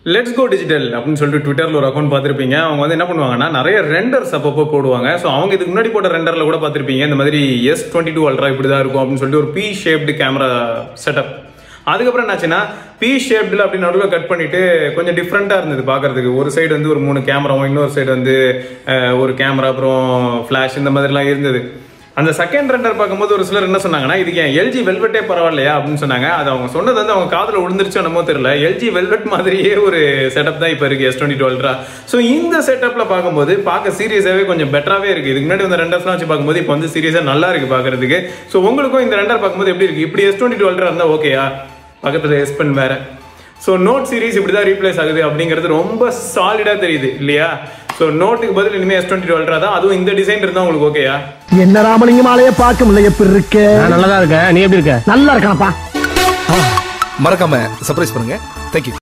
let's go digital அப்படின்னு சொல்லிட்டு ட்விட்டர்ல ஒரு அக்கௌண்ட் பார்த்திருப்பீங்க அவங்க வந்து என்ன பண்ணுவாங்கன்னா நிறைய ரெண்டர்ஸ் அப்பப்போ போடுவாங்க ஸோ அவங்க இதுக்கு முன்னாடி போட்ட ரெண்டர்ல கூட பார்த்திருப்பீங்க இந்த மாதிரி எஸ் டுவெண்ட்டி டூ அல்ட்ரா இப்படி தான் இருக்கும் அப்படின்னு சொல்லிட்டு ஒரு பி ஷேப்டு கேமரா செட்டப் அதுக்கப்புறம் என்னாச்சுன்னா பி ஷேப்டில் அப்படி நடுவில் கட் பண்ணிட்டு கொஞ்சம் டிஃப்ரெண்ட்டாக இருந்தது பார்க்கறதுக்கு ஒரு சைடு வந்து ஒரு மூணு கேமராவும் இன்னொரு சைடு வந்து அஹ், ஒரு கேமரா அப்புறம் ஃப்ளாஷ் இந்த மாதிரிலாம் இருந்தது அந்த செகண்ட் ரெண்டர் பார்க்கும்போது ஒரு சிலர் என்ன சொன்னாங்கன்னா இதுக்கு ஏன் எல்ஜி வெல்வெட்டே பரவாயில்லையா அப்படின்னு சொன்னாங்க அது அவங்க சொன்னது வந்து அவங்க காதில் விழுந்துருச்சோ என்னமோ தெரியல எல்ஜி வெல்வெட் மாதிரியே ஒரு செட்டப் தான் இப்போ இருக்கு எஸ் டுவெண்ட்டி டுவெல்ட்ரா ஸோ இந்த செட்டப்ல பார்க்கும்போது பார்க்க சீரியஸாகவே கொஞ்சம் பெட்டராகவே இருக்கு இதுக்கு முன்னாடி வந்து ரெண்டர்ஸ்லாம் வச்சு பார்க்கும்போது இப்போ வந்து சீரியஸாக நல்லா இருக்கு பார்க்கறதுக்கு ஸோ உங்களுக்கும் இந்த ரெண்டர் பார்க்கும்போது எப்படி இருக்கு இப்படி எஸ் டுவெண்ட்டி டுவெல்ட்ரா இருந்தால் ஓகேயா பக்கத்தில் எஸ் பென் வேற ஸோ நோட் சீரிஸ் இப்படி தான் ரீப்ளேஸ் ஆகுது அப்படிங்கிறது ரொம்ப சாலிடாக தெரியுது இல்லையா ஸோ நோட்டுக்கு பதில் இனிமேல் எஸ் டுவெண்ட்டி டுவெல்ட்ரா தான் அதுவும் இந்த டிசைன் இருந்தால் உங்களுக்கு ஓகேயா என்ன ராமலிங்கம் ஆலைய பார்க்க முடியல எப்படி இருக்கு நான் நல்லா தான் இருக்கேன் நீ எப்படி இருக்க நல்லா இருக்கானப்பா மறக்காம சர்ப்ரைஸ் பண்ணுங்க தேங்க்யூ